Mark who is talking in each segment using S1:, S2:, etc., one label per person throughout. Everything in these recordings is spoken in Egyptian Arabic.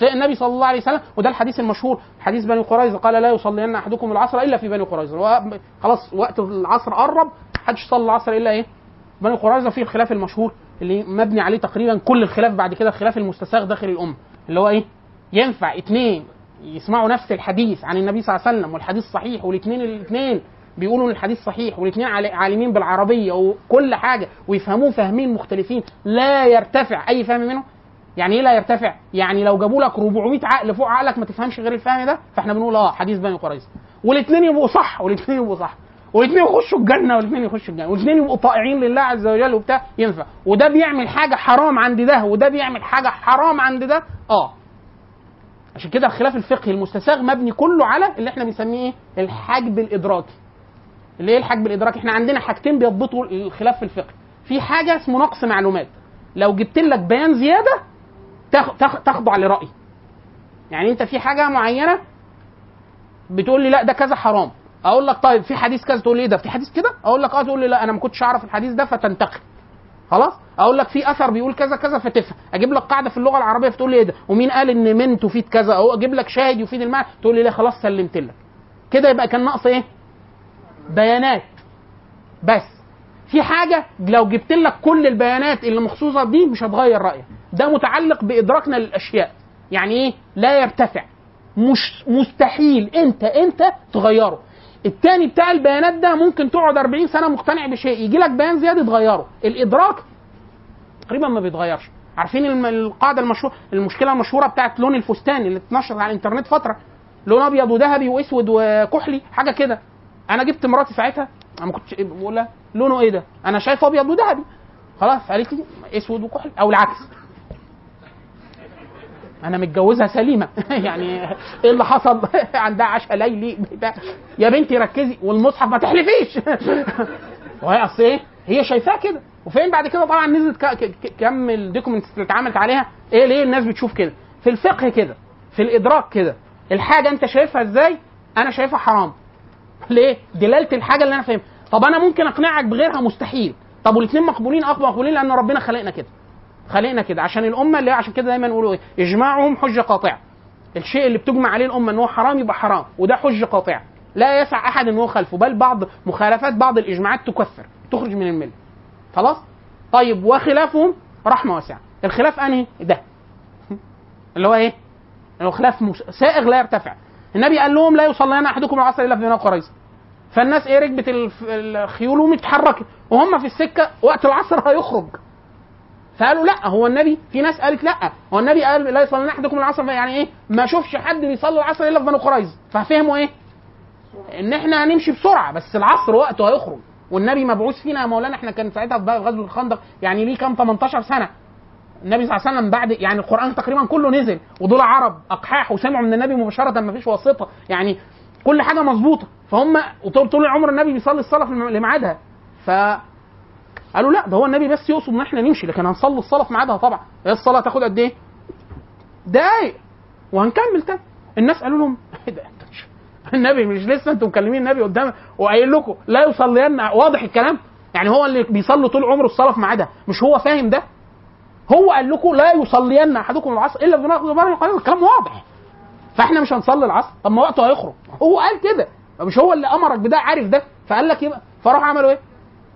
S1: النبي صلى الله عليه وسلم وده الحديث المشهور حديث بني قريظه قال لا يصلين احدكم العصر الا في بني قريظه هو خلاص وقت العصر قرب محدش صلى العصر الا ايه بني قريظه فيه الخلاف المشهور اللي مبني عليه تقريبا كل الخلاف بعد كده الخلاف المستساغ داخل الامه اللي هو ايه ينفع اتنين يسمعوا نفس الحديث عن النبي صلى الله عليه وسلم والحديث صحيح والاثنين الاثنين بيقولوا ان الحديث صحيح والاثنين عالمين بالعربيه وكل حاجه ويفهموه فاهمين مختلفين لا يرتفع اي فهم منهم يعني ايه لا يرتفع؟ يعني لو جابوا لك 400 عقل فوق عقلك ما تفهمش غير الفهم ده فاحنا بنقول اه حديث بني قريظه والاثنين يبقوا صح والاثنين يبقوا صح والاثنين يخشوا الجنه والاثنين يخشوا الجنه والاثنين يبقوا طائعين لله عز وجل وبتاع ينفع وده بيعمل حاجه حرام عند ده وده بيعمل حاجه حرام عند ده اه عشان كده الخلاف الفقهي المستساغ مبني كله على اللي احنا بنسميه ايه الحجب الادراكي اللي ايه الحجب الادراكي احنا عندنا حاجتين بيضبطوا الخلاف في الفقه في حاجه اسمه نقص معلومات لو جبت لك بيان زياده تخضع لراي يعني انت في حاجه معينه بتقول لي لا ده كذا حرام اقول لك طيب في حديث كذا تقول لي ايه ده في حديث كده اقول لك اه تقول لي لا انا ما كنتش اعرف الحديث ده فتنتقل خلاص اقول لك في اثر بيقول كذا كذا فتفهم اجيب لك قاعده في اللغه العربيه فتقول لي ايه ده ومين قال ان من تفيد كذا او اجيب لك شاهد يفيد المعنى تقول لي لا خلاص سلمت لك كده يبقى كان ناقص ايه بيانات بس في حاجه لو جبت لك كل البيانات اللي مخصوصه دي مش هتغير رايك ده متعلق بادراكنا للاشياء يعني ايه لا يرتفع مش مستحيل انت انت تغيره التاني بتاع البيانات ده ممكن تقعد 40 سنه مقتنع بشيء يجي لك بيان زياده تغيره الادراك تقريبا ما بيتغيرش عارفين القاعده المشهوره المشكله المشهوره بتاعت لون الفستان اللي اتنشرت على الانترنت فتره لون ابيض وذهبي واسود وكحلي حاجه كده انا جبت مراتي ساعتها انا ما كنتش بقول لها لونه ايه ده انا شايف ابيض وذهبي خلاص قالت لي اسود وكحلي او العكس انا متجوزها سليمه يعني ايه اللي حصل عندها عشاء ليلي بتاع يا بنتي ركزي والمصحف ما تحلفيش وهي اصل ايه هي شايفاه كده وفين بعد كده طبعا نزلت كم الدوكيومنتس اللي اتعملت عليها ايه ليه الناس بتشوف كده في الفقه كده في الادراك كده الحاجه انت شايفها ازاي انا شايفها حرام ليه دلاله الحاجه اللي انا فاهمها طب انا ممكن اقنعك بغيرها مستحيل طب والاثنين مقبولين اه مقبولين لان ربنا خلقنا كده خلقنا كده عشان الامه اللي عشان كده دايما نقولوا ايه اجماعهم حجه قاطعه الشيء اللي بتجمع عليه الامه ان هو حرام يبقى حرام وده حجه قاطعه لا يسع احد ان هو خلفه بل بعض مخالفات بعض الاجماعات تكفر تخرج من المله خلاص طيب وخلافهم رحمه واسعه الخلاف انهي ده اللي هو ايه اللي هو خلاف سائغ لا يرتفع النبي قال لهم لا يصلين احدكم العصر الا في بني قريظه فالناس ايه ركبت الخيول ومتحركت وهم في السكه وقت العصر هيخرج فقالوا لا هو النبي في ناس قالت لا هو النبي قال لا يصلي احدكم العصر يعني ايه ما اشوفش حد بيصلي العصر الا في بني قريظه ففهموا ايه ان احنا هنمشي بسرعه بس العصر وقته هيخرج والنبي مبعوث فينا يا مولانا احنا كان ساعتها في غزوه الخندق يعني ليه كام 18 سنه النبي صلى الله عليه وسلم بعد يعني القران تقريبا كله نزل ودول عرب اقحاح وسمعوا من النبي مباشره ما فيش واسطه يعني كل حاجه مظبوطه فهم وطول طول العمر النبي بيصلي الصلاه في لميعادها ف قالوا لا ده هو النبي بس يقصد ان احنا نمشي لكن هنصلي الصلاه في ميعادها طبعا هي الصلاه تاخد قد ايه؟ دقايق وهنكمل تاني الناس قالوا لهم ايه ده انت مش النبي مش لسه انتم مكلمين النبي قدام وقايل لكم لا يصلين واضح الكلام يعني هو اللي بيصلي طول عمره الصلاه في ميعادها مش هو فاهم ده هو قال لكم لا يصلين احدكم العصر الا بناخذ الكلام واضح فاحنا مش هنصلي العصر طب ما وقته هيخرج هو قال كده مش هو اللي امرك بده عارف ده فقال لك يبقى فراحوا عملوا ايه؟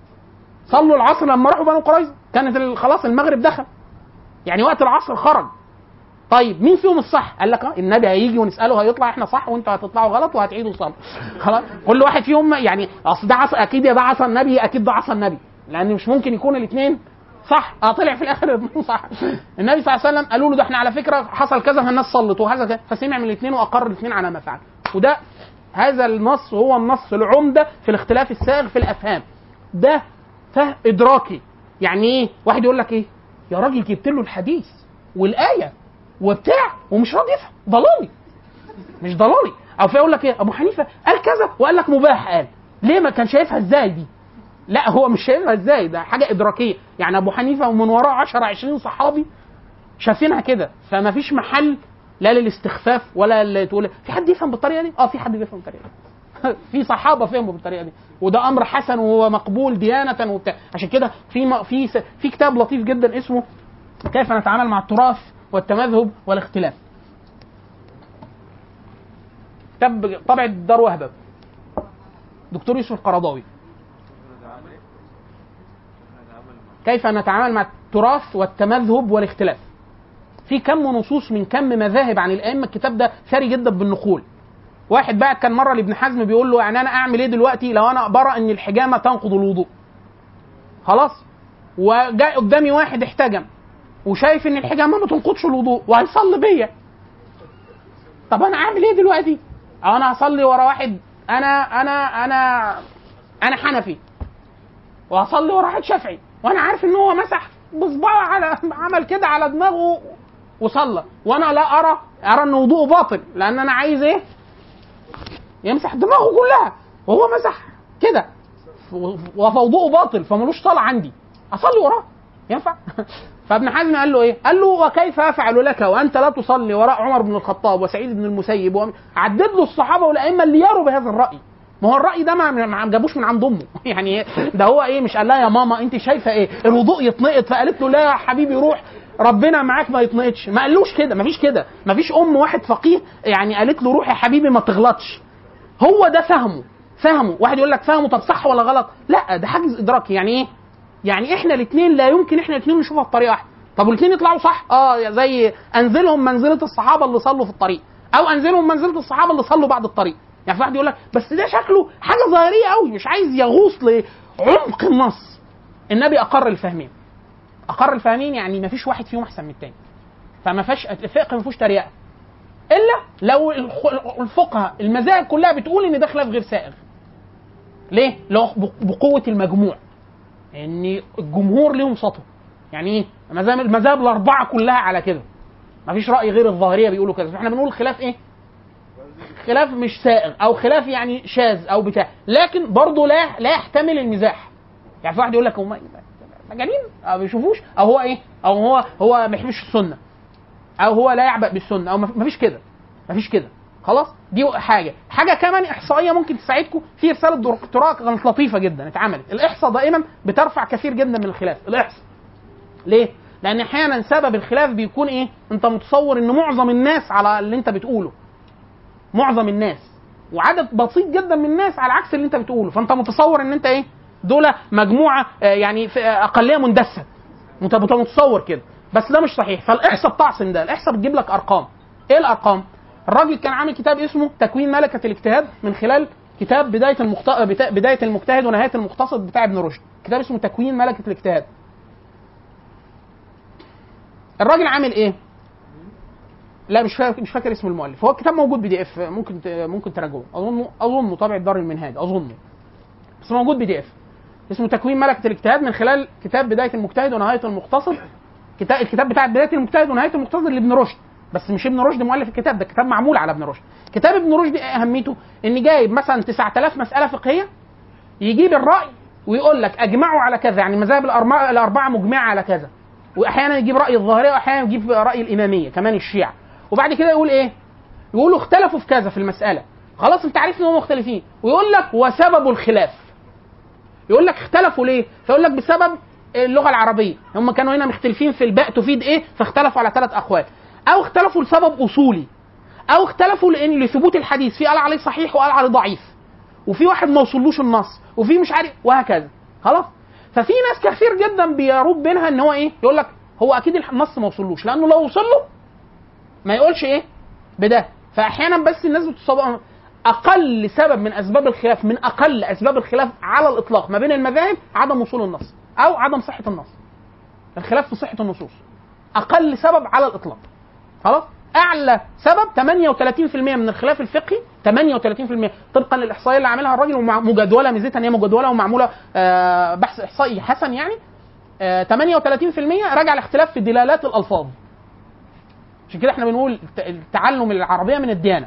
S1: صلوا العصر لما راحوا بنو قريظه كانت خلاص المغرب دخل يعني وقت العصر خرج طيب مين فيهم الصح؟ قال لك اه النبي هيجي ونساله هيطلع احنا صح وانتوا هتطلعوا غلط وهتعيدوا الصلاه خلاص كل واحد فيهم يعني اصل ده عصا اكيد يا ده عصا النبي اكيد ده عصا النبي لان مش ممكن يكون الاثنين صح اه طلع في الاخر الاثنين صح النبي صلى الله عليه وسلم قالوا له ده احنا على فكره حصل كذا فالناس صلت وهذا كذا فسمع من الاثنين واقر الاثنين على ما فعل وده هذا النص هو النص العمده في الاختلاف السائغ في الافهام ده فهم ادراكي يعني ايه واحد يقول لك ايه يا راجل جبت له الحديث والايه وبتاع ومش راضي يفهم ضلالي مش ضلالي او في يقول لك ايه ابو حنيفه قال كذا وقال لك مباح قال ليه ما كان شايفها ازاي دي لا هو مش شايفها ازاي ده حاجه ادراكيه يعني ابو حنيفه ومن وراه 10 20 صحابي شايفينها كده فما فيش محل لا للاستخفاف ولا اللي تقول في حد يفهم بالطريقه دي اه في حد بيفهم بالطريقه دي في صحابه فهموا بالطريقه دي وده امر حسن وهو مقبول ديانه وبتاع عشان كده في في في كتاب لطيف جدا اسمه كيف نتعامل مع التراث والتمذهب والاختلاف كتاب طبع دار وهبه دكتور يوسف القرضاوي كيف نتعامل مع التراث والتمذهب والاختلاف في كم نصوص من كم مذاهب عن الائمه الكتاب ده ثري جدا بالنقول واحد بقى كان مره لابن حزم بيقول له يعني انا اعمل ايه دلوقتي لو انا برى ان الحجامه تنقض الوضوء خلاص وجاء قدامي واحد احتجم وشايف ان الحجامه ما تنقضش الوضوء وهيصلي بيا طب انا اعمل ايه دلوقتي أو انا هصلي ورا واحد انا انا انا انا حنفي وهصلي ورا واحد شافعي وانا عارف ان هو مسح بصباعه على عمل كده على دماغه وصلى وانا لا ارى ارى ان وضوءه باطل لان انا عايز ايه يمسح دماغه كلها وهو مسح كده ووضوءه باطل فملوش صلاه عندي اصلي وراه ينفع فابن حزم قال له ايه؟ قال له وكيف افعل لك وانت لا تصلي وراء عمر بن الخطاب وسعيد بن المسيب وم... عدد له الصحابه والائمه اللي يروا بهذا الراي ما هو الراي ده ما ما جابوش من عند امه يعني ده هو ايه مش قال لها يا ماما انت شايفه ايه الوضوء يتنقط فقالت له لا يا حبيبي روح ربنا معاك ما يتنقطش ما قالوش كده ما فيش كده ما فيش ام واحد فقيه يعني قالت له روح يا حبيبي ما تغلطش هو ده فهمه فهمه واحد يقول لك فهمه طب صح ولا غلط لا ده حاجز ادراكي يعني ايه يعني احنا الاثنين لا يمكن احنا الاثنين نشوفها بطريقه واحده طب والاثنين يطلعوا صح اه زي انزلهم منزله الصحابه اللي صلوا في الطريق او انزلهم منزله الصحابه اللي صلوا بعد الطريق يعني في واحد يقول لك بس ده شكله حاجه ظاهريه قوي مش عايز يغوص لعمق النص النبي اقر الفاهمين اقر الفاهمين يعني ما فيش واحد فيهم احسن من الثاني فما فيش الفقه ما فيهوش تريقه الا لو الخ- الفقهاء المذاهب كلها بتقول ان ده خلاف غير سائغ ليه؟ لو بقوه المجموع ان الجمهور ليهم سطو يعني ايه؟ المذاهب المذاهب الاربعه كلها على كده مفيش راي غير الظاهريه بيقولوا كده فاحنا بنقول خلاف ايه؟ خلاف مش سائغ او خلاف يعني شاذ او بتاع لكن برضه لا لا يحتمل المزاح يعني في واحد يقول لك هم مجانين او ما بيشوفوش او هو ايه او هو هو ما بيحبش السنه او هو لا يعبأ بالسنه او ما فيش كده ما فيش كده خلاص دي حاجه حاجه كمان احصائيه ممكن تساعدكم في رساله دكتوراه كانت لطيفه جدا اتعملت الاحصاء دائما بترفع كثير جدا من الخلاف الاحصاء ليه لان احيانا سبب الخلاف بيكون ايه انت متصور ان معظم الناس على اللي انت بتقوله معظم الناس وعدد بسيط جدا من الناس على عكس اللي انت بتقوله فانت متصور ان انت ايه دول مجموعه آه، يعني في- آه، اقليه مندسه انت بت- متصور كده بس ده مش صحيح فالاحصاء بتعصم ده الاحصاء بتجيب لك ارقام ايه الارقام الراجل كان عامل كتاب اسمه تكوين ملكه الاجتهاد من خلال كتاب بدايه المخت... بتا- بدايه المجتهد ونهايه المقتصد بتاع ابن رشد كتاب اسمه تكوين ملكه الاجتهاد الراجل عامل ايه لا مش فاكر مش فاكر اسم المؤلف هو الكتاب موجود بي دي اف ممكن ت- ممكن تراجعوه اظنه اظنه طابع دار المنهاج اظنه بس موجود بي دي اف اسمه تكوين ملكه الاجتهاد من خلال كتاب بدايه المجتهد ونهايه المقتصد كتاب الكتاب بتاع بدايه المجتهد ونهايه المقتصد لابن رشد بس مش ابن رشد مؤلف الكتاب ده كتاب معمول على ابن رشد كتاب ابن رشد ايه اهميته ان جايب مثلا 9000 مساله فقهيه يجيب الراي ويقول لك اجمعوا على كذا يعني المذاهب الاربعه الاربعه مجمعه على كذا واحيانا يجيب راي الظاهريه واحيانا يجيب راي الاماميه كمان الشيعه وبعد كده يقول ايه يقولوا اختلفوا في كذا في المساله خلاص انت عارف ان هم مختلفين ويقول لك وسبب الخلاف يقول لك اختلفوا ليه فيقول لك بسبب اللغه العربيه هم كانوا هنا مختلفين في الباء تفيد ايه فاختلفوا على ثلاث اقوال او اختلفوا لسبب اصولي او اختلفوا لان لثبوت الحديث في قال عليه صحيح وقال عليه ضعيف وفي واحد ما وصلوش النص وفي مش عارف وهكذا خلاص ففي ناس كثير جدا بيروب بينها ان هو ايه يقول لك هو اكيد النص ما وصلوش لانه لو وصل له ما يقولش ايه بده فاحيانا بس الناس بتصاب اقل سبب من اسباب الخلاف من اقل اسباب الخلاف على الاطلاق ما بين المذاهب عدم وصول النص او عدم صحه النص الخلاف في صحه النصوص اقل سبب على الاطلاق خلاص اعلى سبب 38% من الخلاف الفقهي 38% طبقا للاحصائيه اللي عاملها الراجل ومجدوله ميزتها ان هي مجدوله ومعموله آه، بحث احصائي حسن يعني آه، 38% راجع الاختلاف في دلالات الالفاظ عشان كده احنا بنقول الت- التعلم العربيه من الديانه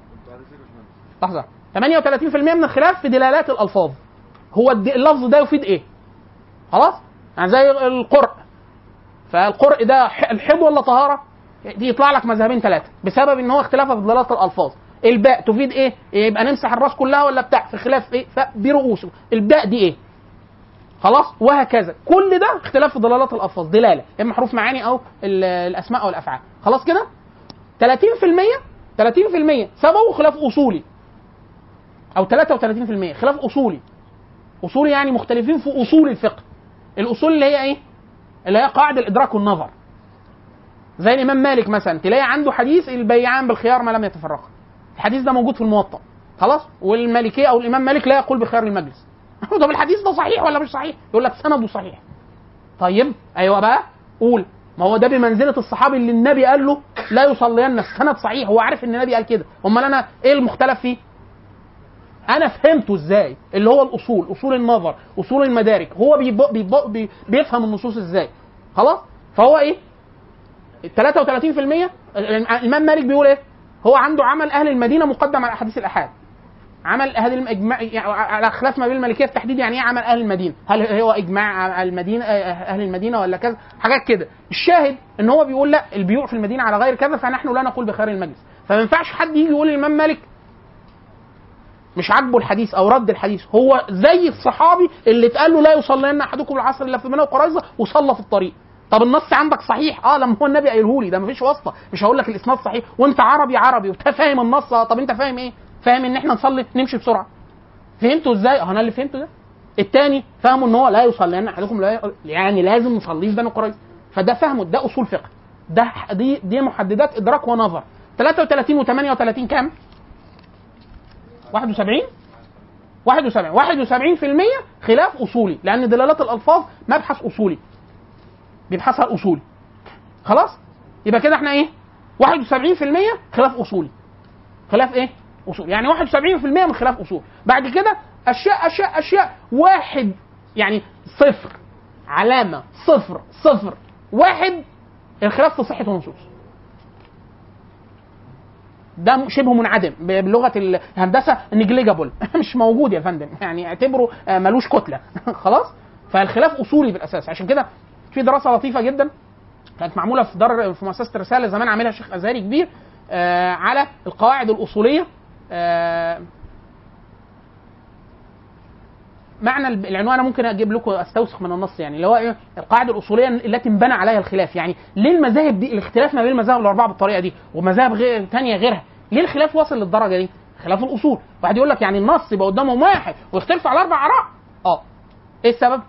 S1: لحظه 38% من الخلاف في دلالات الالفاظ هو الد- اللفظ ده يفيد ايه خلاص يعني زي القرء فالقرء ده ح- الحيض ولا طهاره دي يطلع لك مذهبين ثلاثه بسبب ان هو اختلاف في دلالات الالفاظ الباء تفيد ايه يبقى نمسح الراس كلها ولا بتاع في خلاف ايه برؤوسه الباء دي ايه خلاص وهكذا كل ده اختلاف في دلالات الالفاظ دلاله اما حروف معاني او ال- الاسماء او الافعال خلاص كده 30% سببه خلاف اصولي او 33% خلاف اصولي اصولي يعني مختلفين في اصول الفقه الاصول اللي هي ايه اللي هي قاعده الادراك والنظر زي الامام مالك مثلا تلاقي عنده حديث البيعان بالخيار ما لم يتفرقا الحديث ده موجود في الموطأ خلاص والمالكيه او الامام مالك لا يقول بخيار المجلس طب الحديث ده صحيح ولا مش صحيح يقول لك سنده صحيح طيب ايوه بقى قول ما هو ده بمنزله الصحابي اللي النبي قال له لا يصلين السند صحيح هو عارف ان النبي قال كده امال انا ايه المختلف فيه انا فهمته ازاي اللي هو الاصول اصول النظر اصول المدارك هو بيب... بيب... بي... بيفهم النصوص ازاي خلاص فهو ايه 33% الامام مالك بيقول ايه هو عنده عمل اهل المدينه مقدم على احاديث الاحاد عمل اهل الاجماع يعني على خلاف ما بين المالكيه في تحديد يعني ايه عمل اهل المدينه هل هو اجماع المدينه اهل المدينه ولا كذا حاجات كده الشاهد ان هو بيقول لا البيوع في المدينه على غير كذا فنحن لا نقول بخير المجلس فما ينفعش حد يجي يقول للامام مالك مش عاجبه الحديث او رد الحديث هو زي الصحابي اللي اتقال له لا يصلين احدكم العصر الا في بني قريظه وصلى في الطريق طب النص عندك صحيح اه لما هو النبي قايله لي ده مفيش واسطه مش هقول لك الاسناد صحيح وانت عربي عربي وانت فاهم النص آه طب انت فاهم ايه فاهم ان احنا نصلي نمشي بسرعه فهمتوا ازاي اه انا اللي فهمته ده الثاني فهموا ان هو لا يصلين احدكم لا ي... يعني لازم نصلي في بني قريظه فده فهمه ده اصول فقه ده دي دي محددات ادراك ونظر 33 و38 كام 71 71 71% خلاف اصولي لان دلالات الالفاظ مبحث اصولي بيبحثها الاصولي خلاص يبقى كده احنا ايه 71% خلاف اصولي خلاف ايه اصول يعني 71% من خلاف اصول بعد كده اشياء اشياء اشياء واحد يعني صفر علامه صفر صفر واحد الخلاف في صحه النصوص ده شبه منعدم بلغه الهندسه نجليجابل مش موجود يا فندم يعني اعتبره ملوش كتله خلاص فالخلاف اصولي بالاساس عشان كده في دراسه لطيفه جدا كانت معموله في دار في مؤسسه الرساله زمان عاملها شيخ ازهري كبير آه على القواعد الاصوليه آه معنى العنوان انا ممكن اجيب لكم استوثق من النص يعني اللي هو ايه القاعده الاصوليه التي انبنى عليها الخلاف يعني ليه المذاهب دي الاختلاف ما بين المذاهب الاربعه بالطريقه دي ومذاهب غير ثانيه غيرها ليه الخلاف وصل للدرجه دي خلاف الاصول واحد يقول لك يعني النص يبقى قدامهم واحد ويختلفوا على اربع اراء اه ايه السبب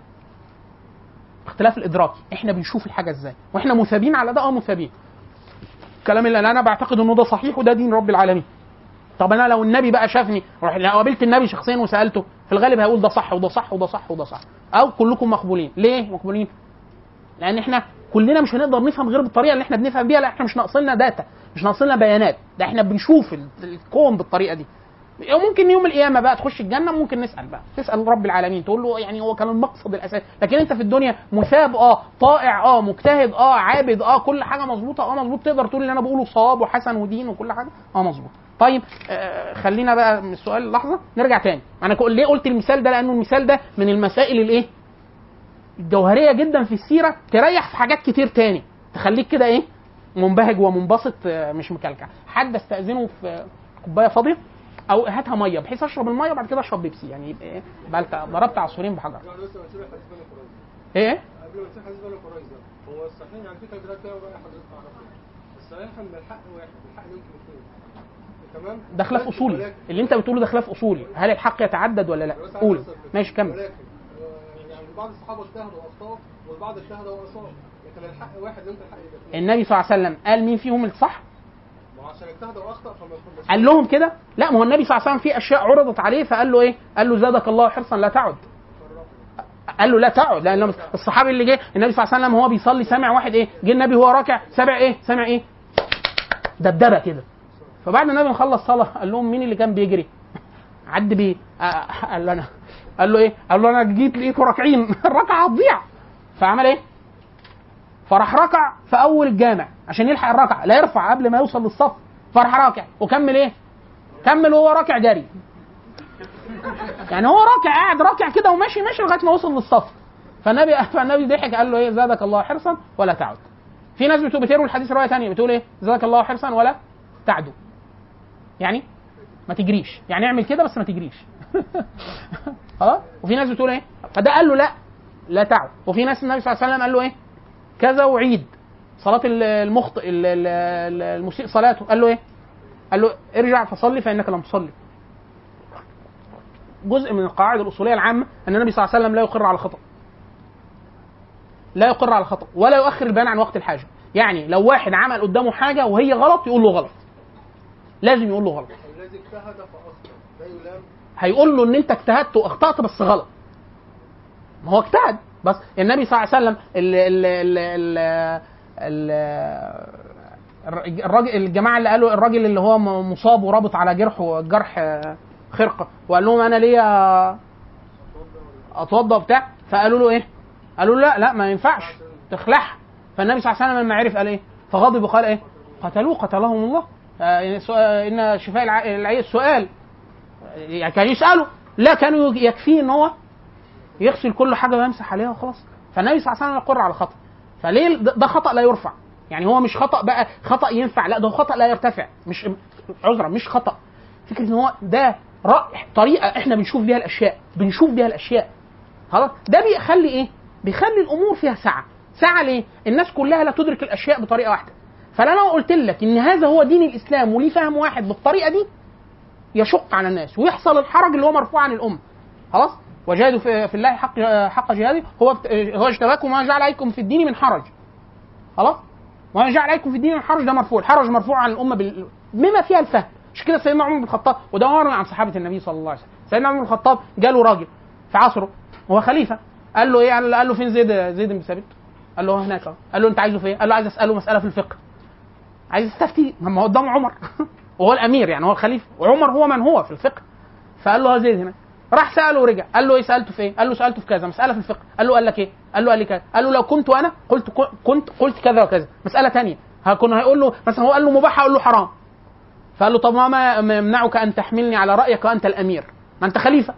S1: اختلاف الادراك احنا بنشوف الحاجه ازاي واحنا مثابين على ده اه مثابين الكلام اللي انا بعتقد انه ده صحيح وده دين رب العالمين طب انا لو النبي بقى شافني لو قابلت النبي شخصيا وسالته في الغالب هيقول ده صح وده صح وده صح وده صح او كلكم مقبولين ليه مقبولين لان احنا كلنا مش هنقدر نفهم غير بالطريقه اللي احنا بنفهم بيها لا احنا مش ناقصنا داتا مش ناقصنا بيانات ده احنا بنشوف الكون بالطريقه دي ممكن يوم القيامه بقى تخش الجنه ممكن نسال بقى تسال رب العالمين تقول له يعني هو كان المقصد الاساسي لكن انت في الدنيا مثاب اه طائع اه مجتهد اه عابد اه كل حاجه مظبوطه اه مظبوط تقدر تقول اللي انا بقوله صواب وحسن ودين وكل حاجه اه مظبوط طيب آه خلينا بقى من السؤال لحظه نرجع تاني انا ليه قلت المثال ده لانه المثال ده من المسائل الايه الجوهريه جدا في السيره تريح في حاجات كتير تاني تخليك كده ايه منبهج ومنبسط آه مش مكلكع حد استاذنه في كوبايه فاضيه او هاتها ميه بحيث اشرب الميه وبعد كده اشرب بيبسي يعني يبقى ايه بقى ضربت عصفورين بحجر ايه
S2: قبل ما تسيب حديث بني قريظه هو الصحيح يعني في تغييرات كده بقى حضرتك تعرفها الصحيح ان الحق واحد الحق يمكن اثنين تمام
S1: ده خلاف اصولي اللي انت بتقوله ده خلاف اصولي هل الحق يتعدد ولا لا قول ماشي كمل
S2: ولكن يعني بعض الصحابه اجتهدوا واخطاوا والبعض اجتهد واصاب لكن الحق واحد يمكن الحق يبقى اثنين
S1: النبي صلى الله عليه وسلم قال مين فيهم الصح
S2: ما هو عشان اجتهد واخطا فما يكون
S1: قال لهم كده لا ما هو النبي صلى الله عليه وسلم في اشياء عرضت عليه فقال له ايه قال له زادك الله حرصا لا تعد قال له لا تعد لان الصحابي اللي جه النبي صلى الله عليه وسلم وهو بيصلي سامع واحد ايه جه النبي وهو راكع سامع ايه سامع ايه دبدبه كده فبعد النبي ما خلص صلاه قال لهم مين اللي كان بيجري عد بيه آه قال له انا قال له ايه قال له انا جيت لقيته راكعين الركعه هتضيع فعمل ايه فراح ركع في اول الجامع عشان يلحق الركعه لا يرفع قبل ما يوصل للصف فراح راكع وكمل ايه كمل وهو راكع جري يعني هو راكع قاعد راكع كده وماشي ماشي لغايه ما وصل للصف فالنبي فالنبي ضحك قال له ايه زادك الله حرصا ولا تعد في ناس بتقول بتروي الحديث روايه ثانيه بتقول ايه زادك الله حرصا ولا تعدو يعني ما تجريش يعني اعمل كده بس ما تجريش خلاص وفي ناس بتقول ايه فده قال له لا لا تعد وفي ناس النبي صلى الله عليه وسلم قال له ايه كذا وعيد صلاة المخطئ المسيء صلاته قال له ايه؟ قال له ارجع فصلي فانك لم تصلي جزء من القواعد الاصوليه العامه ان النبي صلى الله عليه وسلم لا يقر على الخطا لا يقر على الخطا ولا يؤخر البيان عن وقت الحاجه يعني لو واحد عمل قدامه حاجه وهي غلط يقول له غلط لازم يقول له غلط
S2: الذي اجتهد فاخطا لا يلام
S1: هيقول له ان انت اجتهدت واخطات بس غلط ما هو اجتهد بس النبي صلى الله عليه وسلم ال ال ال ال ال الراجل الجماعه اللي قالوا الراجل اللي هو م- مصاب ورابط على جرحه جرح آه، خرقه وقال لهم انا ليا اتوضى وبتاع فقالوا له ايه؟ قالوا له لا لا ما ينفعش تخلعها فالنبي صلى الله عليه وسلم لما عرف قال ايه؟ فغضب وقال ايه؟ قتلوه قتلهم الله آه، سؤال- ان شفاء الع- العي السؤال يعني كان يساله لا كانوا يكفيه ان هو يغسل كل حاجه ويمسح عليها وخلاص فالنبي صلى الله عليه وسلم يقر على خطا فليه ده ده خطا لا يرفع يعني هو مش خطا بقى خطا ينفع لا ده هو خطا لا يرتفع مش عذرا مش خطا فكره ان هو ده رأي طريقه احنا بنشوف بيها الاشياء بنشوف بيها الاشياء خلاص ده بيخلي ايه بيخلي الامور فيها سعه سعه ليه الناس كلها لا تدرك الاشياء بطريقه واحده فانا لو قلت لك ان هذا هو دين الاسلام وليه فهم واحد بالطريقه دي يشق على الناس ويحصل الحرج اللي هو مرفوع عن الامه خلاص وجاهدوا في, في الله حق حق جهاده هو هو اجتباكم وما جعل عليكم في الدين من حرج خلاص وما جعل عليكم في الدين من حرج ده مرفوع الحرج مرفوع عن الامه بال... بما فيها الفهم مش كده سيدنا عمر بن الخطاب وده مر عن صحابه النبي صلى الله عليه وسلم سيدنا عمر بن الخطاب جاله راجل في عصره هو خليفه قال له ايه قال له فين زيد زيد بن ثابت قال له هناك أهو. قال له انت عايزه فين قال له عايز اساله مساله في الفقه عايز استفتي ما هو قدام عمر وهو الامير يعني هو الخليفه وعمر هو من هو في الفقه فقال له ها زيد هنا راح ساله ورجع قال له ايه سالته في ايه قال له سالته في كذا مساله في الفقه قال له قال لك ايه قال له قال لي كذا قال له لو كنت انا قلت كنت قلت كذا وكذا مساله ثانيه هكون هيقول له مثلا هو قال له مباح اقول له حرام فقال له طب ما ما يمنعك ان تحملني على رايك وانت الامير ما انت خليفه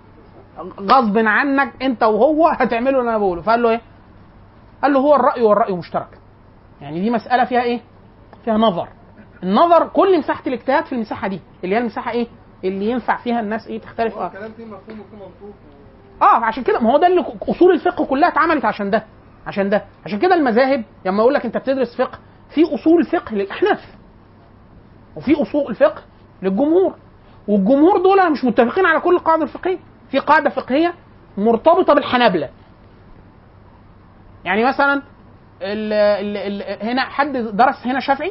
S1: غصب عنك انت وهو هتعملوا اللي انا بقوله فقال له ايه قال له هو الراي والراي مشترك يعني دي مساله فيها ايه فيها نظر النظر كل مساحه الاجتهاد في المساحه دي اللي هي المساحه ايه اللي ينفع فيها الناس ايه تختلف
S2: هو
S1: اه,
S2: الكلام فيه مفهوم وفيه منطوق
S1: آه عشان كده ما هو ده اللي اصول الفقه كلها اتعملت عشان ده عشان ده عشان كده المذاهب لما اقول لك انت بتدرس فقه في اصول فقه للاحناف وفي اصول فقه للجمهور والجمهور دول مش متفقين على كل القواعد الفقهيه في قاعده فقهيه مرتبطه بالحنابله يعني مثلا ال ال ال هنا حد درس هنا شافعي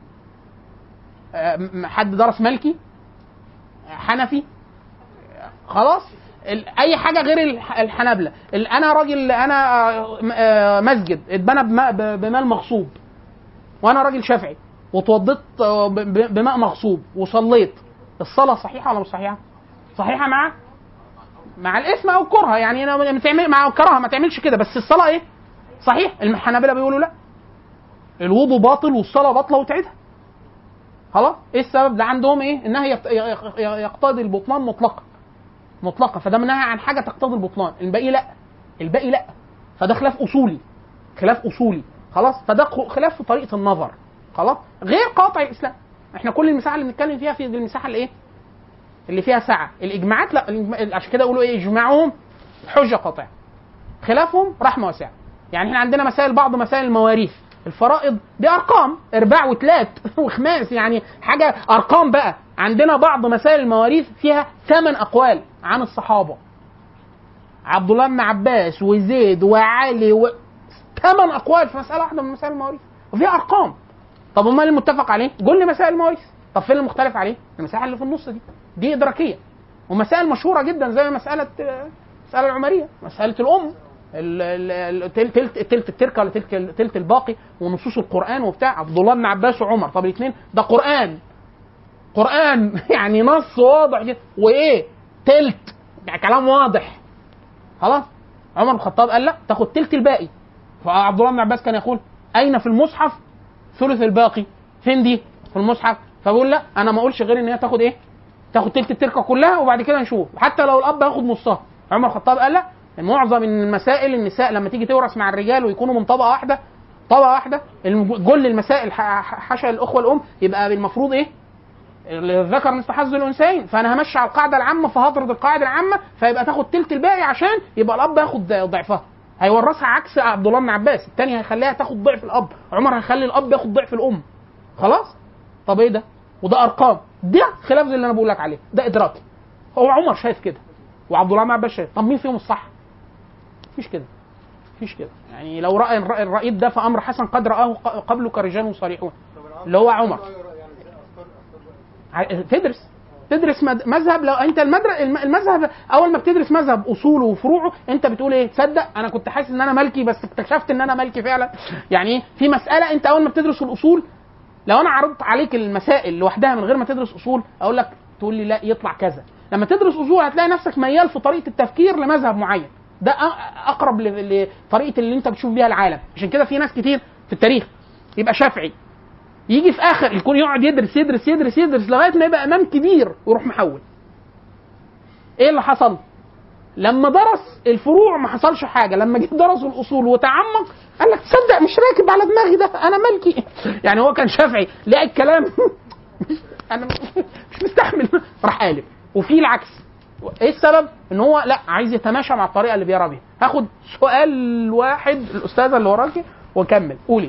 S1: آه، م- حد درس مالكي حنفي خلاص ال- اي حاجه غير الح- الحنابله ال- انا راجل انا آه، م- آه، مسجد اتبنى بماء- ب- بمال مغصوب وانا راجل شافعي وتوضيت آه، ب- ب- بماء مغصوب وصليت الصلاه صحيحه ولا مش صحيحه؟ صحيحه مع مع الاثم او الكره يعني انا ما تعمل مع الكراهه ما تعملش كده بس الصلاه ايه؟ صحيح الحنابله بيقولوا لا الوضوء باطل والصلاه باطله وتعيدها خلاص ايه السبب ده عندهم ايه انها يقت- يق- يقتضي البطلان مطلقا مطلقا فده منها عن حاجه تقتضي البطلان الباقي لا الباقي لا فده خلاف اصولي خلاف اصولي خلاص فده خ- خلاف في طريقه النظر خلاص غير قاطع الاسلام احنا كل المساحه اللي بنتكلم فيها في دي المساحه اللي ايه اللي فيها سعه الاجماعات لا الإجماع- عشان كده يقولوا ايه اجماعهم حجه قاطعه خلافهم رحمه واسعه يعني احنا عندنا مسائل بعض مسائل المواريث الفرائض دي ارقام ارباع وتلات وخماس يعني حاجه ارقام بقى عندنا بعض مسائل المواريث فيها ثمان اقوال عن الصحابه عبد الله بن عباس وزيد وعلي و... ثمان اقوال في مساله واحده من مسائل المواريث وفيها ارقام طب امال المتفق عليه قول لي مسائل المواريث طب فين المختلف عليه المسائل اللي في النص دي دي ادراكيه ومسائل مشهوره جدا زي مساله المساله العمريه مساله الام ال- ال- ال- تلت تلت تلت التركه ولا تلت تلت الباقي ونصوص القران وبتاع عبد الله بن عباس وعمر طب الاثنين ده قران قران يعني نص واضح جدا وايه تلت يعني كلام واضح خلاص عمر بن الخطاب قال لا تاخد تلت الباقي فعبد الله بن عباس كان يقول اين في المصحف ثلث الباقي فين دي في المصحف فبقول لا انا ما اقولش غير ان هي تاخد ايه تاخد تلت التركه كلها وبعد كده نشوف حتى لو الاب ياخد نصها عمر الخطاب قال لا معظم المسائل النساء لما تيجي تورث مع الرجال ويكونوا من طبقه واحده طبقه واحده الم- كل المسائل ح- ح- حاشا الاخوه الام يبقى المفروض ايه الذكر مثل حظ الانثيين فانا همشي على القاعده العامه فهطرد القاعده العامه فيبقى تاخد تلت الباقي عشان يبقى الاب ياخد ضعفها هيورثها عكس عبد الله بن عباس الثاني هيخليها تاخد ضعف الاب عمر هيخلي الاب ياخد ضعف الام خلاص طب ايه ده وده ارقام ده خلاف زي اللي انا بقول لك عليه ده ادراكي هو عمر شايف كده وعبد الله بن عباس شايف طب مين فيهم الصح؟ مفيش كده مفيش كده يعني لو راى الرأي الرأي ده في امر حسن قد راه ق- قبله كرجال صريحون
S2: طب العام
S1: اللي هو عمر.
S2: عنده أي رأي يعني زي أفكار أفكار بقى.
S1: ع- تدرس تدرس مد- مذهب لو انت المدر... الم- المذهب اول ما بتدرس مذهب اصوله وفروعه انت بتقول ايه تصدق انا كنت حاسس ان انا مالكي بس اكتشفت ان انا مالكي فعلا يعني ايه في مساله انت اول ما بتدرس الاصول لو انا عرضت عليك المسائل لوحدها من غير ما تدرس اصول اقول لك تقول لي لا يطلع كذا لما تدرس اصول هتلاقي نفسك ميال في طريقه التفكير لمذهب معين ده أ- اقرب ل- لطريقه اللي انت بتشوف بيها العالم عشان كده في ناس كتير في التاريخ يبقى شافعي يجي في اخر يكون يقعد يدرس يدرس يدرس يدرس لغايه ما يبقى امام كبير ويروح محول ايه اللي حصل لما درس الفروع ما حصلش حاجه لما جه درس الاصول وتعمق قال لك تصدق مش راكب على دماغي ده انا مالكي يعني هو كان شافعي لقى الكلام انا مش مستحمل راح قالب وفي العكس ايه السبب ان هو لا عايز يتماشى مع الطريقه اللي بيرى بيها هاخد سؤال واحد الاستاذه اللي وراكي واكمل قولي